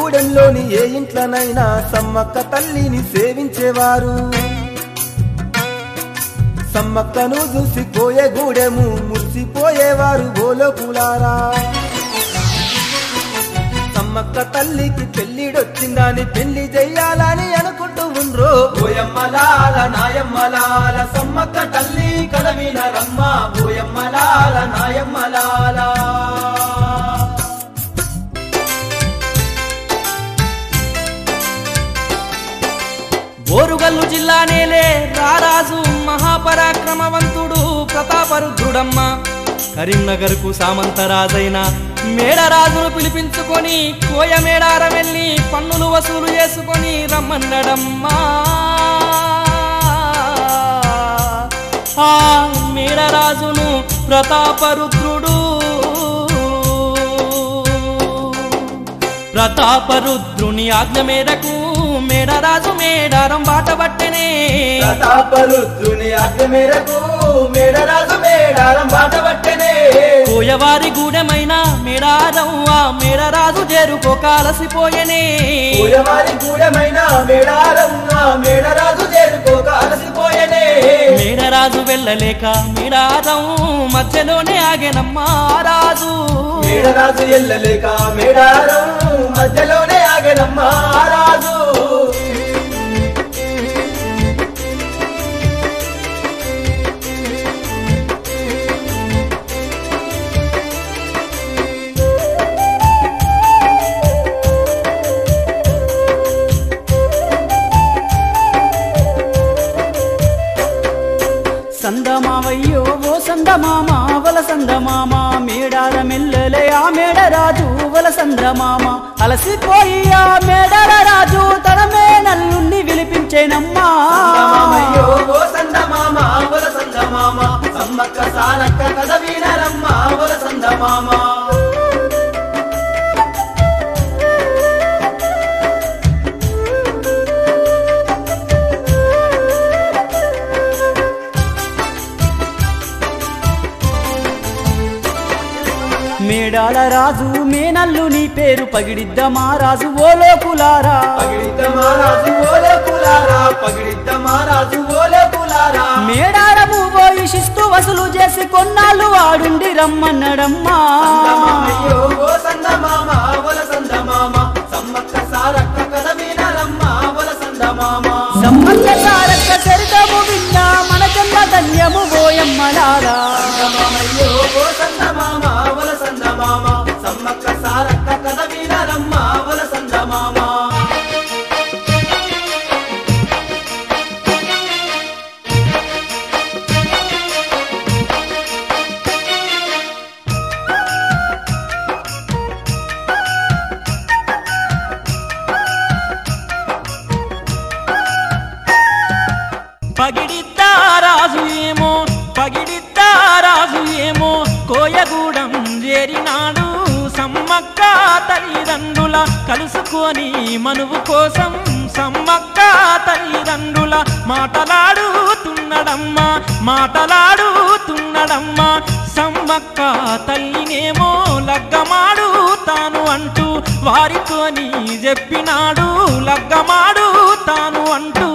కోయగూడెంలోని ఏ ఇంట్లోనైనా సమ్మక్క తల్లిని సేవించేవారు సమ్మక్కను చూసి కోయగూడెము మురిసిపోయేవారు గోలోకులారా సమ్మక్క తల్లికి పెళ్లిడొచ్చిందని పెళ్లి చెయ్యాలని అనుకుంటూ ఉండ్రో ఓయమ్మలాల నాయమ్మలాల సమ్మక్క తల్లి కడవిన రమ్మ ఓయమ్మలాల నాయమ్మలాల ఓరుగల్లు జిల్లానేలే రారాజు మహాపరాక్రమవంతుడు ప్రతాపరుద్రుడమ్మ కరీంనగర్కు సామంతరాజైన మేడరాజును పిలిపించుకొని కోయ మేడారం వెళ్ళి పన్నులు వసూలు చేసుకొని రమ్మన్నడమ్మా ఆ మేడరాజును ప్రతాపరుద్రుడు ప్రతాపరుద్రుని ఆజ్ఞ మేరకు మేడరాజు మేడారం బాట పట్టెనే ప్రతాపరుద్రుని ఆజ్ఞ మేరకు మేడరాజు మేడారం బాట పట్టెనే కోయవారి గూడెమైన మేడారం ఆ మేడరాజు చేరుకోక అలసిపోయెనే పూయవారి గూడెమైన మేడారం ఆ మేడరాజు చేరుకోక అలసిపోయెనే మేడరాజు వెళ్ళలేక మేడారం మధ్యలోనే ఆగెనమ్మా రాజు మేడరాజు ఎల్లలేక మేడారం మధ్యలోనే ఆగనమ్మ రాజు సందమావయ్యో ఓ సందమామ వల సందమామ మేడార మెల్లలే ఆ మేడరాజు వల సంద్రమామ అలసిపోయి ఆ మేడర రాజు తన మేనల్లుండి విలిపించేనమ్మా సందమామయ్యో ఓ సందమామ వల సందమామ సమ్మక్క సారక్క కథ వినరమ్మ వల సందమామ మేడాల రాజు మేనల్లు నీ పేరు పగిడిద్దమా రాజు ఓ లోకులారా పగిడిద్ద మహారాజు ఓలే కులారా పగిడిద్ద మహారాజు ఓలే కులారా మేడారము పోయి శిస్తు వసూలు చేసి కొన్నాళ్ళు ఆడుండి రమ్మన్నడమ్మా సందమామయ్యో ఓ సందమామ వల సందమామ సమ్మక్క సారక్క కథ వినరమ్మ వల సందమామ సమ్మక్క సారక్క చరితము విన్నా మనకన్న ధన్యము పోయమ్మలారా సందమామయ్యో ఓ సందమామ వల సందమామ సమ్మక్క సారక్క కథ వినరమ్మ వల సందమామ పగిడిద్దా రాజు ఏమో పగిడిద్దా రాజు ఏమో కోయగూడెం చేరినాడు సమ్మక్క తల్లిదండ్రుల కలుసుకొని మనువు కోసం సమ్మక్క తల్లిదండ్రుల మాటలాడుతున్నడమ్మా మాటలాడుతున్నడమ్మా సమ్మక్క తల్లినేమో లగ్గమాడు తాను అంటూ వారితోని చెప్పినాడు లగ్గమాడు తాను అంటూ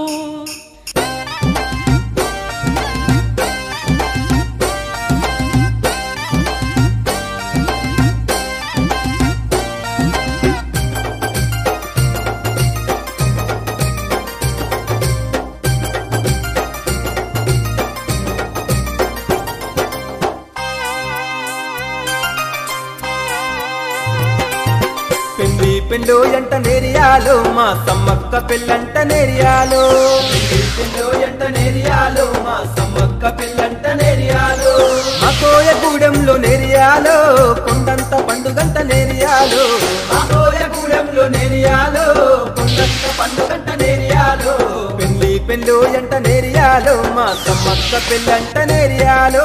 పెళ్లి పెళ్ళో ఎంట నేరియాలో మా సమ్మక్క పెళ్ళంట నేరియాలో పిల్లో ఎంట నేరియాలో మా సమ్మక్క పిల్లంట నేరియాలో మా కోయగూడెంలో నేరియాలో కొండంత పండుగంట నేరియాలో గూడెంలో నేరియాలో కొండంత పండుగంట నేరియాలో పెళ్లి పెళ్ళో ఎంట నేరియాలో మా సమ్మక్క పెళ్ళంట నేరియాలో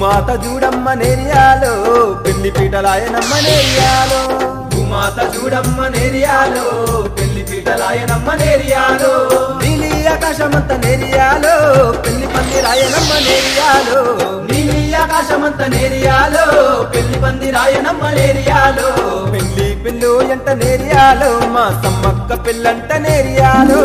భూమాత చూడమ్మ నేరియాలో పెళ్లి పీటలాయనమ్మ నేరియాలో భూమాత చూడమ్మ నేరియాలో పెళ్లి పీటలాయనమ్మ నేరియాలో నీలి ఆకాశమంత నేరియాలో పెళ్లి పంది రాయనమ్మ నేరియాలో నీలి ఆకాశమంత నేరియాలో పెళ్లి పంది రాయనమ్మ నేరియాలో పెళ్లి పిల్లు ఎంట నేరియాలో మా సమ్మక్క పిల్లంట నేరియాలో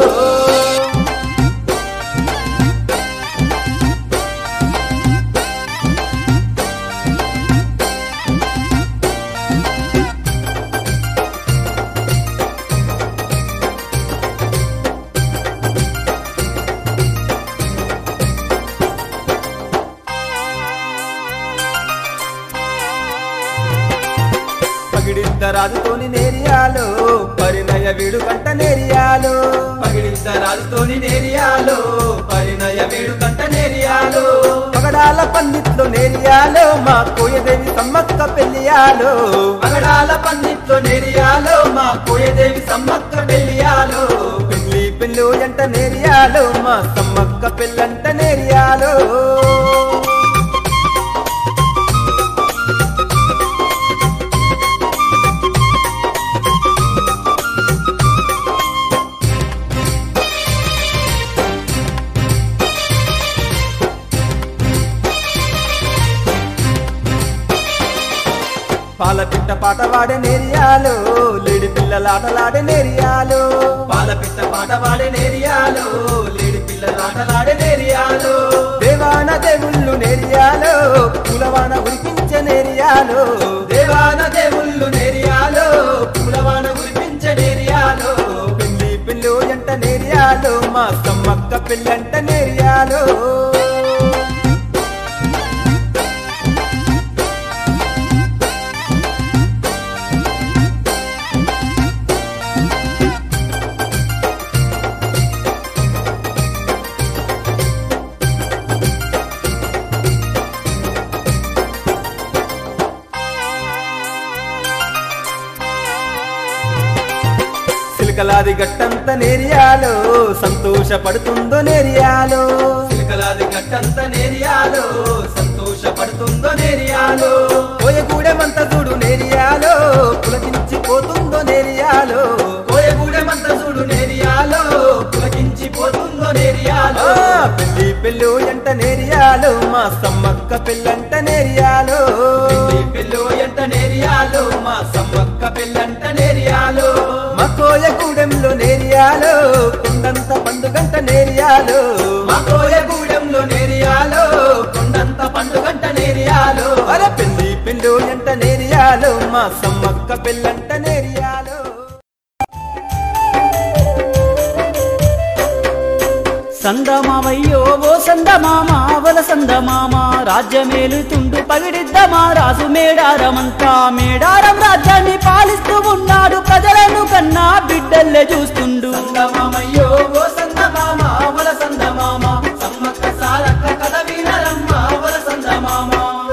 పగిడిద్ద రాజుతోని నేరియాలో పరిణయ వీడు కంట నేరియాలో పగిడిద్ద రాజుతోని నేరియాలో పరిణయ వేడుకంట నేరియాలో పగడాల పందిట్లో నేరియాలో మా కోయదేవి సమ్మక్క పెళ్లియాలో పగడాల పందిట్లో నేరియాలో మా కోయదేవి సమ్మక్క పెళ్లియాలో పెళ్లి పిల్లు ఎంట నేరియాలో మా సమ్మక్క పిల్లంట నేరియాలో పాల పిట్ట పాట వాడే నేరియాలో లేడి పిల్లలాటలాడే నేరియాలో పాల పిట్ట పాట పాడే నేరియాలో లేడి పిల్లలాటలాడే నేరియాలో దేవాన దేవుళ్ళు నేరియాలో కులవాన ఉరిపించే నేరియాలో దేవాన దేవుళ్ళు నేరియాలో పూలవాన కురిపించే నేరియాలో పెళ్లి పిల్లు ఎంట నేరియాలో మా సమ్మక్క పిల్లంట నేరియాలో సిలకలాది గట్టంత నేరియాలో సంతోషపడుతుందో నేరియాలో చిలకలాది గట్టంత నేరియాలో సంతోషపడుతుందో నేరియాలో పోయగూడెమంత చూడు నేరియాలో పులకించిపోతుందో నేరియాలో కోయగూడెమంత చూడు నేరియాలో పులకించిపోతుందో నేరియాలో ఆ, పెళ్లి పెళ్ళు ఎంట నేరియాలో మా సమ్మక్క పిల్లంట నేరియాలో పెళ్లి పెళ్ళు ఎంట నేరియాలో మా సమ్మక్క పెళ్ళంట నేరియాలో మా కోయగూడెంలో నేరియాలో కొండంత పండుగంట నేరియాలో మా కోయగూడెంలో నేరియాలో కొండంత పండుగంట నేరియాలో అర పెళ్లి పెళ్ళు ఎంట నేరియాలో మా సమ్మక్క పిల్లంట నేరియాలో సందమామయ్యో ఓ సందమామ అవల సందమామ రాజ్యమేలుతుండు పగిడిద్దమా రాజు మేడారమంతా మేడారం రాజ్యాన్ని పాలిస్తూ ఉన్నాడు ప్రజలను కన్నా బిడ్డల్లే చూస్తుండు సంగమామయ్యో ఓ సంగమామ అవల సంగమామ సమ్మక్క సారక్క కథ వినరమ్మ అవల సంగమామ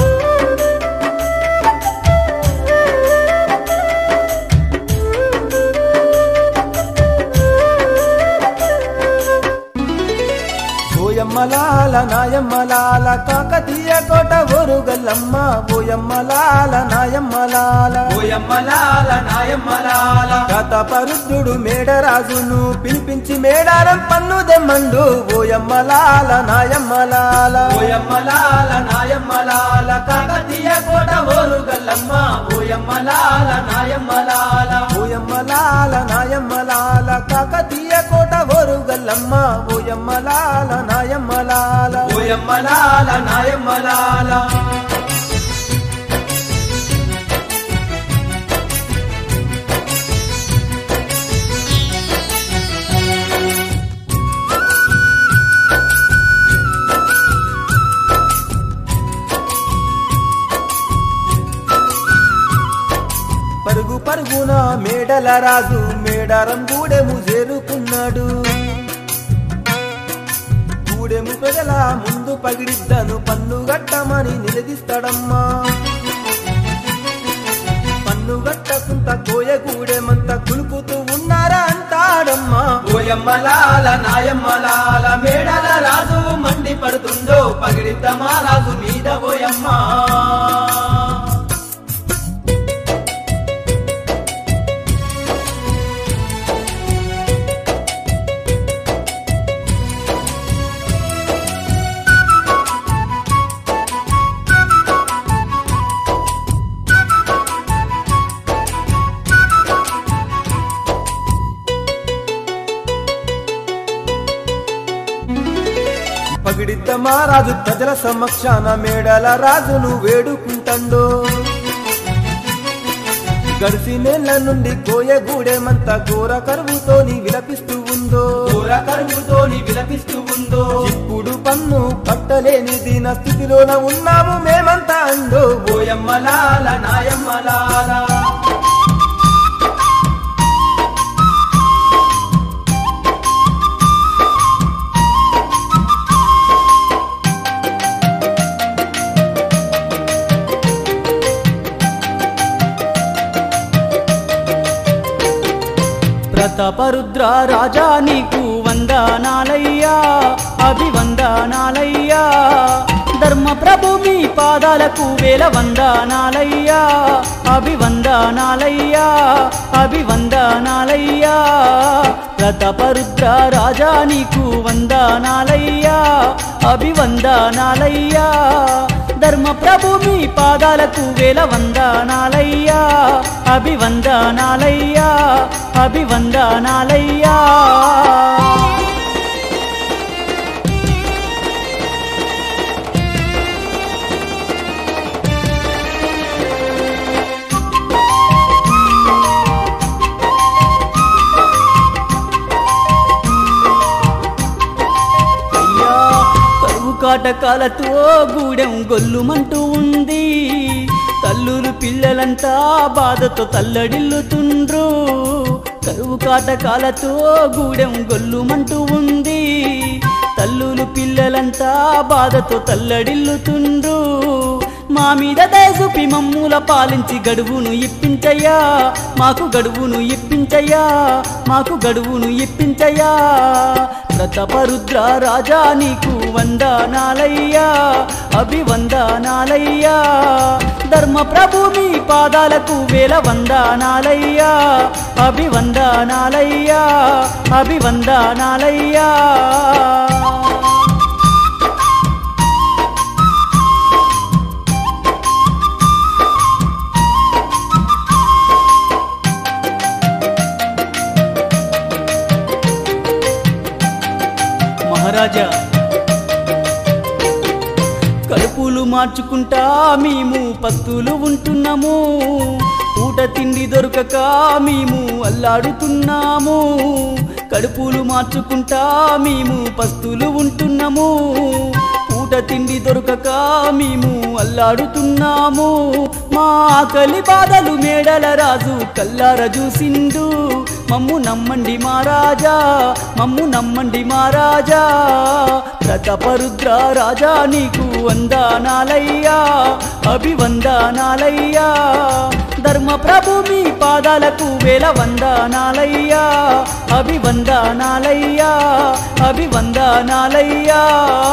ఓయమ్మలాల నాయమ్మలాల కాకతీయ కోట ఒరుగల్లమ్మ ఓయమ్మలాల నాయమ్మలాల ఓయమ్మలాల నాయమ్మలాల కథ పరుద్రుడు మేడరాజును పిలిపించి మేడారం పన్ను దెమ్మండు ఓయమ్మలాల నాయమ్మలాల ఓయమ్మలాల నాయమ్మలాల కాకతీయ కోట ఓరు గల్లమ్మ ఓయమ్మలాల నాయమ్మలాల ఓయమ్మలాల నాయమ్మలాల కాకతీయ కోట ఒరుగల్లమ్మ ఓయమ్మలాల నాయమ్మలాల ఓయమ్మలాల నాయమ్మలాల పరుగు పరుగున మేడల రాజు మేడారం గూడెము చేరుకున్నాడు గూడెము ప్రజల ముందు పగిడిద్దను పన్ను గట్టమని నిలదీస్తాడమ్మా పన్ను గట్టకుంత కోయగూడెమంత కులుకుతూ ఉన్నారా అంటాడమ్మా ఓయమ్మలాల నాయమ్మలాల మేడల రాజు మండి పడుతుందో పగిడిద్ద మా రాజు మీద ఓయమ్మ పగిడిద్ద మహారాజు ప్రజల సమక్షాన మేడల రాజును వేడుకుంటండో గడిసి నెల నుండి కోయగూడెమంతా ఘోర కరువుతోని విలపిస్తూ ఉందో ఘోర కరువుతోని విలపిస్తూ ఉందో ఇప్పుడు పన్ను కట్టలేని దీన స్థితిలోన ఉన్నాము మేమంతా అందో ఓయమ్మలాల నాయమ్మలాల ప్రతాపరుద్ర రాజా నీకు వందనాలయ్యా అభివందనాలయ్యా ధర్మ ప్రభు మీ పాదాలకు వేల వందనాలయ్యా అభివందనాలయ్యా అభివందనాలయ్యా ప్రతాపరుద్ర రాజా నీకు వందనాలయ్యా అభివందనాలయ్యా ధర్మ ప్రభు మీ పాదాలకు వేల వందనాలయ్యా అభివందనాలయ్యా అభివందనాలయ్యా అయ్యా కరువు కాటకాలతో గూడెం గొల్లుమంటూ ఉంది తల్లులు పిల్లలంతా బాధతో తల్లడిల్లుతుండ్రు కరువు కాటకాలతో గూడెం గొల్లుమంటూ ఉంది తల్లులు పిల్లలంతా బాధతో తల్లడిల్లుతుండ్రు మా మీద దయచూపి మమ్ముల పాలించి గడువును ఇప్పించయ్యా మాకు గడువును ఇప్పించయ్యా మాకు గడువును ఇప్పించయ్యా ప్రతాపరుద్ర రాజా నీకు వందనాలయ్యా అభివందనాలయ్యా ధర్మ ప్రభు మీ పాదాలకు వేల వందనాలయ్యా అభివందనాలయ్యా అభివందనాలయ్యా మహారాజా కడుపులు మార్చుకుంటా మేము పస్తులు ఉంటున్నాము పూట తిండి దొరకక మేము అల్లాడుతున్నాము కడుపులు మార్చుకుంటా మేము పస్తులు ఉంటున్నాము పూట తిండి దొరకక మేము అల్లాడుతున్నాము మా ఆకలి బాధలు మేడల రాజు కల్లార చూసిండు మమ్ము నమ్మండి మహారాజా మమ్ము నమ్మండి మహారాజా ప్రతాపరుద్ర రాజా నీకు వందనాలయ్యా అభివందనాలయ్యా ధర్మ ప్రభు మీ పాదాలకు వేల వందనాలయ్యా అభివందనాలయ్యా అభివందనాలయ్యా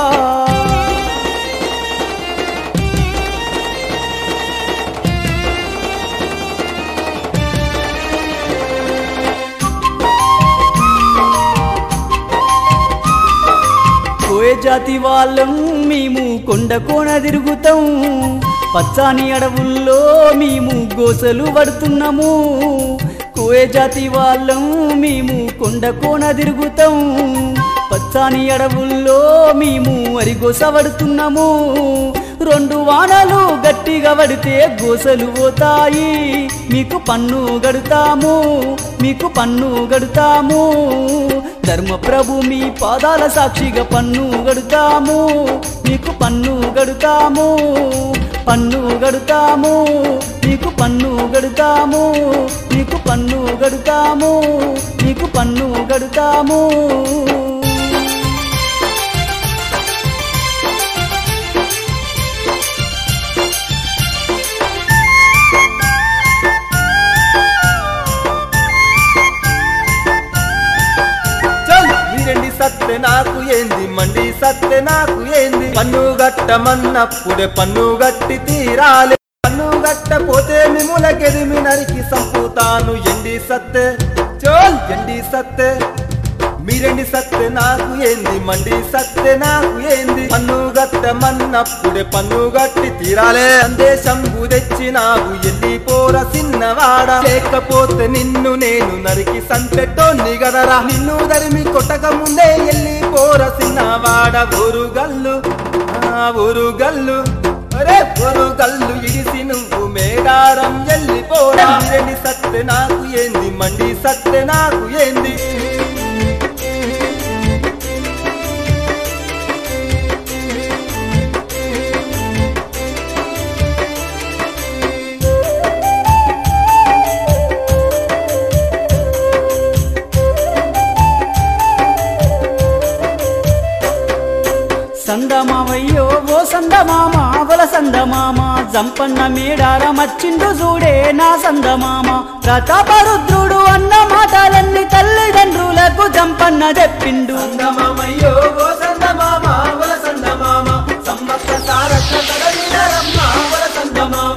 కోయ జాతి వాళ్ళం మేము కొండ కోణ తిరుగుతాం పచ్చాని అడవుల్లో మేము గోసలు పడుతున్నాము కోయ జాతి వాళ్ళం మేము కొండ కోణ తిరుగుతాం పచ్చాని అడవుల్లో మేము అరిగోస పడుతున్నాము రెండు వానలు గట్టిగా పడితే గోసలు పోతాయి మీకు పన్ను గడుతాము మీకు పన్ను గడుతాము ధర్మ ప్రభు మీ పాదాల సాక్షిగా పన్ను గడుతాము మీకు పన్ను గడుతాము పన్ను గడుతాము మీకు పన్ను గడుతాము మీకు పన్ను గడుతాము మీకు పన్ను గడుతాము చల్ వీరండి సత్తె నాకు ఏంది మండి సత్తె నాకు ఏంది పన్ను గట్టమన్నప్పుడే పన్ను గట్టి తీరాలి పన్ను గట్టపోతే మిముల గెదిమి నరికి సంపుతాను ఎండి సత్తె చోల్ ఎండి సత్తె మీరెండి సత్తే నాకు ఏంది మండి సత్తే నాకు ఏంది పన్ను గట్టమన్నప్పుడే పన్ను గట్టి తీరాలే సందేశం తెచ్చి నాకు ఎల్లిపోర సిన్నవాడ లేకపోతే నిన్ను నేను నరికి సంపెట్టోన్ని గదరా నిన్ను దరిమి కొట్టక ముందే ఎల్లిపోర సిన్నవాడ ఊరుగల్లు ఆ ఊరుగల్లు అరే ఊరుగల్లు ఇడిసి నువ్వు మేడారం ఎల్లిపోరా మీరెండి సత్తే నాకు ఏంది మండి సత్తే నాకు ఏంది సందమావయ్యో ఓ సందమామ అవల సందమామ జంపన్న మేడార మచ్చిండు చూడే నా సందమామ ప్రతాపరుద్రుడు అన్న మాటలన్నీ తల్లిదండ్రులకు జంపన్న చెప్పిండు సందమామయ్యో ఓ సందమామ వల సందమామ సమ్మక్క సారక్క కదలినరమ్మ వల సందమామ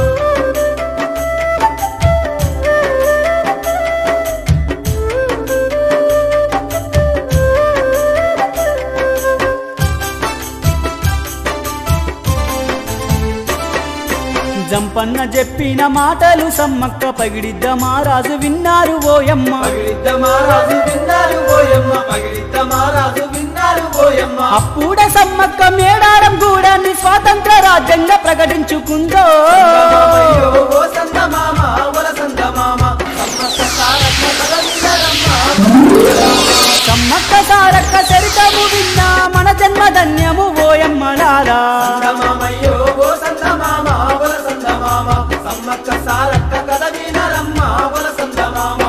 జంపన్న చెప్పిన మాటలు సమ్మక్క పగిడిద్ద మారాజు విన్నారు ఓయమ్మ పగిడిద్ద మారాజు విన్నారు ఓయమ్మ పగిడిద్ద మారాజు విన్నారు ఓయమ్మ అప్పుడే సమ్మక్క మేడారం గూడాన్ని స్వాతంత్ర రాజ్యంగా ప్రకటించుకుందో సందమామయ్యో ఓ సందమామ వల సందమామ సమ్మక్క సారక్క కదలినరమ్మ సమ్మక్క సారక్క చరితము విన్నా మన జన్మ ధన్యము ఓయమ్మలారా సందమామయ్యో ఓ సందమామ వల సందమామ సమ్మక్క సారక్క కదలినరమ్మ వల సందమామ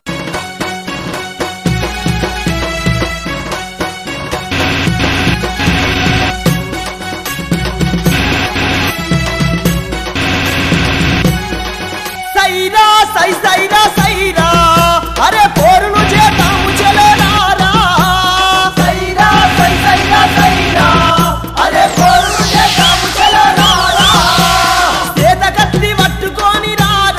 సైరా సై సైరా సైరా అరే పోరును చేతాము చెలరారా సైరా సై సైరా సైరా అరే పోరు చేద్దాము చలరారా చేత కత్తి పట్టుకొని రారా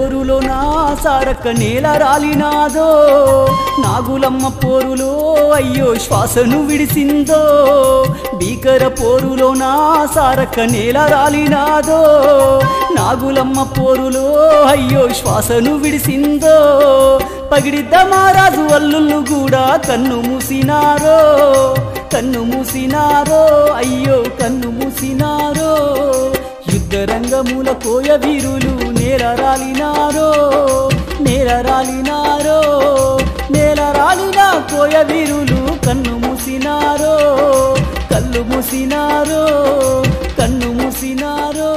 పోరులో నా సారక్క నేల రాలినాదో నాగులమ్మ పోరులో అయ్యో శ్వాసను విడిసిందో భీకర పోరులో నా సారక్క నేల రాలినాదో నాగులమ్మ పోరులో అయ్యో శ్వాసను విడిసిందో పగిడిద్ద మారాజు అల్లుళ్ళు కూడా కన్ను మూసినారో కన్ను మూసినారో అయ్యో కన్ను మూసినారో యుద్ధ రంగముల కోయ వీరులు నేల రాలినారో నేల రాలినారో నేల రాలిన కోయ వీరులు కన్ను మూసినారో కళ్ళు మూసినారో కన్ను మూసినారో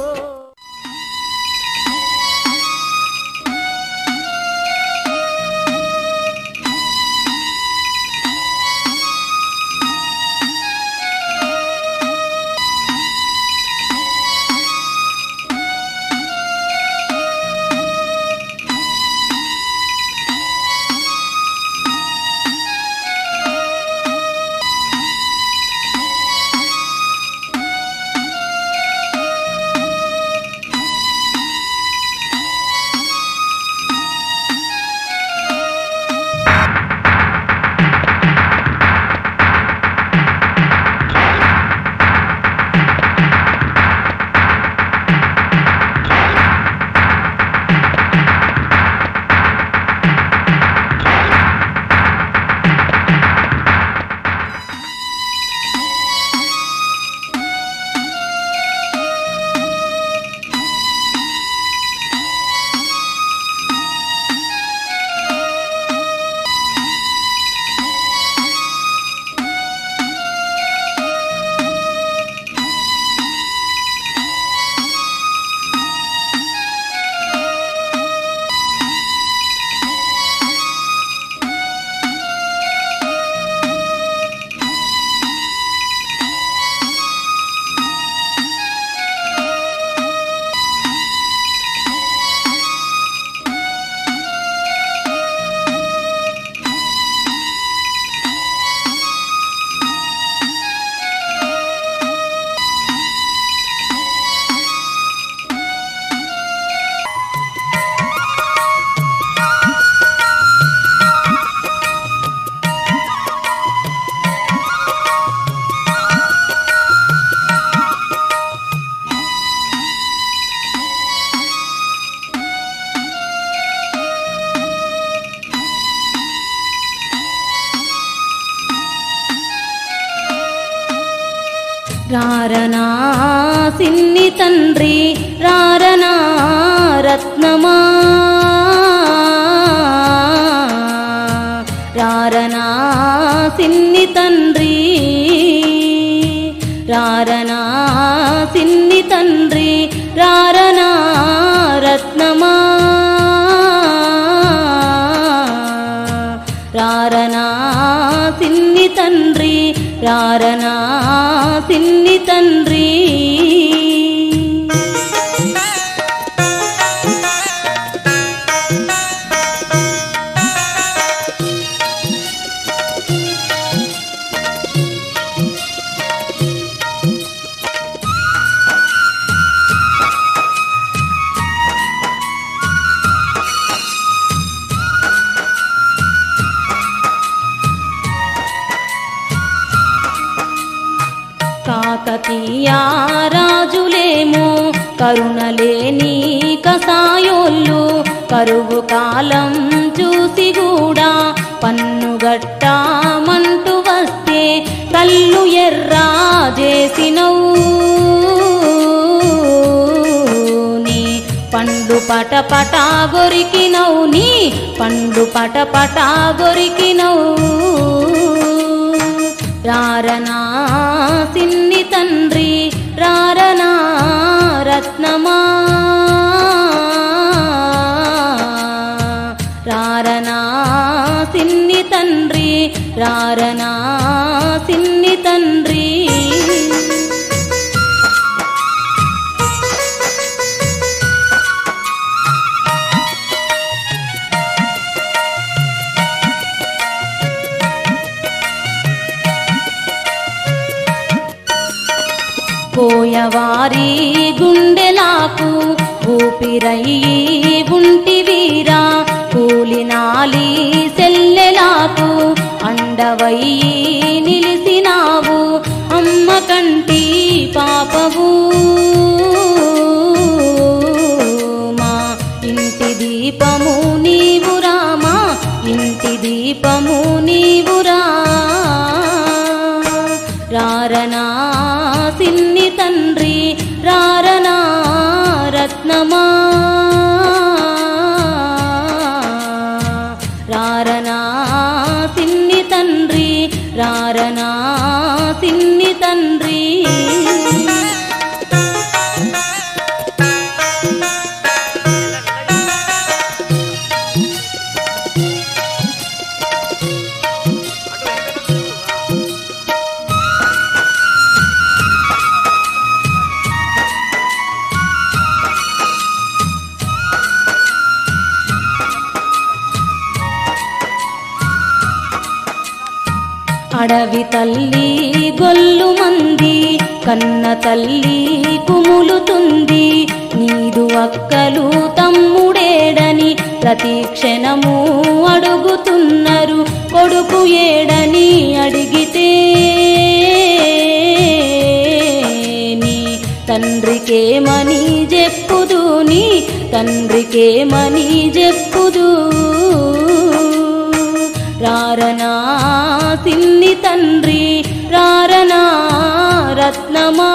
రారనా సిన్ని తండ్రి రారనా రత్నమా రారనా సిన్ని తండ్రి రారనా సిన్ని తండ్రి రారనా రత్నమా రారనా సిన్ని తండ్రి రారనా సిన్ని తండ్రి కాకతీయ రాజులేమో కరుణలేని కసాయోళ్ళు కరువు కాలం చూసి కూడా పన్నుగట్టామంటూ వస్తే కళ్ళు ఎర్రా చేసినవు నీ పండు పట పట గొరికినవు నీ పండు పట పట గొరికినవు రారనా సిన్ని తండ్రి రారనా రత్నమా రారనా సిన్ని తండ్రి రారనా సిన్ని తండ్రి కోయవారి గుండెలాకు ఊపిరయ్యి ఉంటివీరా కూలినాలి సెల్లెలాకు అండవయ్యి నిలిసినావు అమ్మ కంటి పాపవు మా ఇంటి దీపము నీవురా మా ఇంటి దీపము నీవురా రారనా సిన్ని తండ్రి రారనా రత్నమా రారనా సిన్ని తండ్రి రారనా సిన్ని తండ్రి అడవి తల్లి గొల్లు మంది కన్న తల్లి కుములుతుంది నీదు అక్కలు తమ్ముడేడని ప్రతి క్షణము అడుగుతున్నారు కొడుకు ఏడని అడిగితే నీ తండ్రికేమని చెప్పుదు నీ తండ్రికేమని చెప్పుదు రారనా సిన్ని తండ్రి రారనా రత్నమా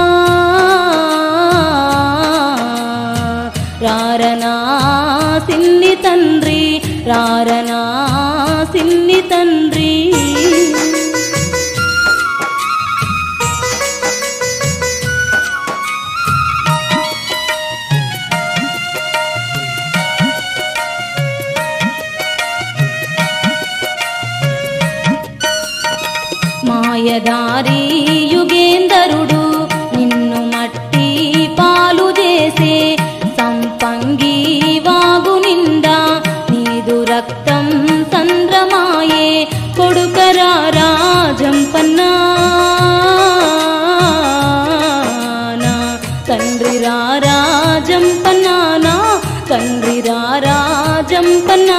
రారనా సిన్ని తండ్రి రారనా సిన్ని తండ్రి మాయదారి యుగేందరుడు నిన్ను మట్టి పాలు చేసే సంపంగి వాగు నిండా నీదు రక్తం సంద్రమాయే కొడుకరా రాజంపన్నా తండ్రి రాజంపన్నానా తండ్రి రాజంపన్నా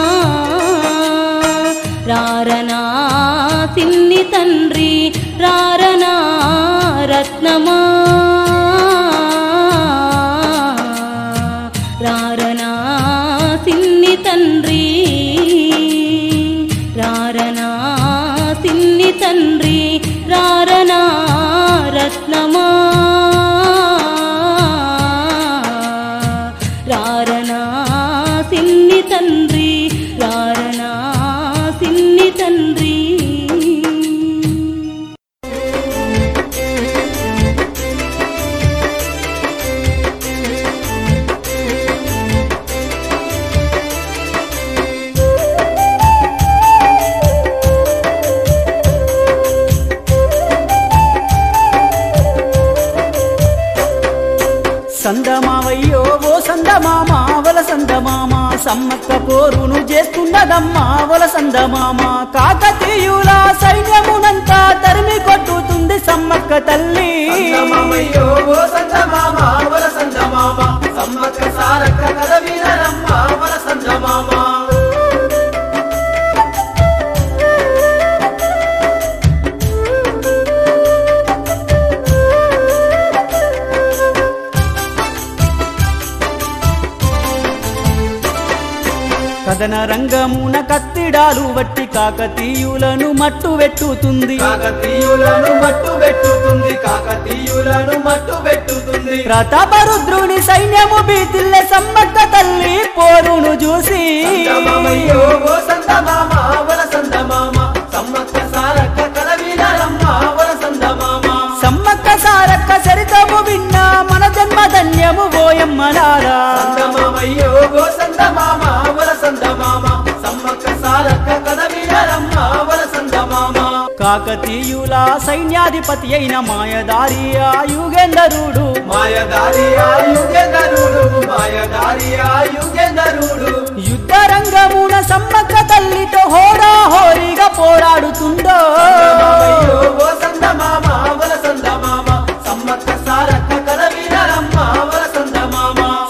రారనా సిన్ని తండ్రి రారనా రత్నమా రారనా సిన్ని తండ్రి రారనా సిన్ని తండ్రి రారనా రత్నమా రారనా సిన్ని తండ్రి రారనా సిన్ని తండ్రి సందమావయ్యో ఓ సందమామ వల సందమామ సమ్మక్క పోరును చేస్తున్నదమ్మా వల సందమామ కాకతీయుల సైన్యమునంతా తరిమి కొట్టుతుంది సమ్మక్క తల్లి సందమామయ్యో ఓ సందమామ వల సందమామ సమ్మక్క సారక్క కథ వినరమ్మ వల సందమామ కథన రంగమున కత్తిడాలు వట్టి కాకతీయులను మట్టు వెట్టుతుంది కాకతీయులను మట్టు పెట్టుతుంది కాకతీయులను మట్టు పెట్టుతుంది ప్రతాపరుద్రుని సైన్యము బీతిల్లే సమ్మక్క తల్లి పోరును చూసి సందమామయ్యో ఓ సందమామ వల సందమామ సమ్మక్క సారక్క కథ వినరమ్మ వల సందమామ సమ్మక్క సారక్క చరితము విన్నా మన జన్మ ధన్యము ఓయమ్మలారా సందమామయ్యో ఓ సందమామ వల సందమామ సమ్మక్క సారక్క కథ వినరమ్మ వల సందమామ కాకతీయుల సైన్యాధిపతి అయిన మాయదారి ఆ యుగేందరుడు మాయదారి ఆయుగెందరుడు మాయదారి ఆయుగెందరుడు యుద్ధ రంగమున సమ్మక్క తల్లితో హోరా హోరీగా పోరాడుతుందో సందమామయ్యో ఓ సందమామ వల సందమామ సమ్మక్క సారక్క కథ వినరమ్మ వల సందమామ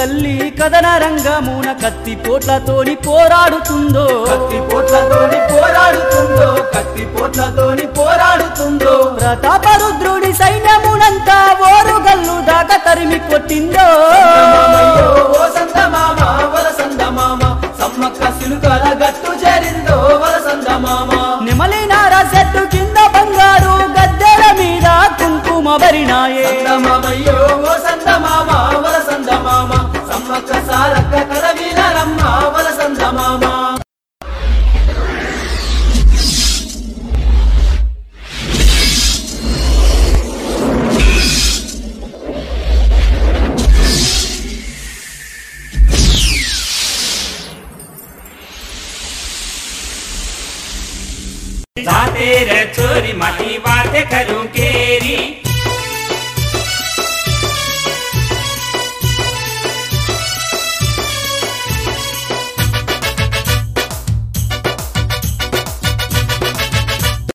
తల్లి కథన రంగమున కత్తి పోట్లతోని పోరాడుతుందో కత్తి పోట్లతోని పోరాడుతుందో కత్తి పోట్లతోని పోరాడుతుందో ప్రతాపరుద్రుడి సైన్యమునంతా ఓరు గల్లు దాకా తరిమి కొట్టిందో మామయ్యో ఓ సంద మామ వలసంద మామ సమ్మక్క సిలుకల గట్టు చేరిందో వలసంద మామ నిమలినార చెట్టు కింద బంగారు గద్దెల మీద కుంకుమ భరినాయే సంద మామయ్యో ఓ సంద మామ వలసంద మామ సమ్మక్క సారక్క కరవీనరమ్మ వలసంద మామ जाते रे चोरी माटी बातें करूं के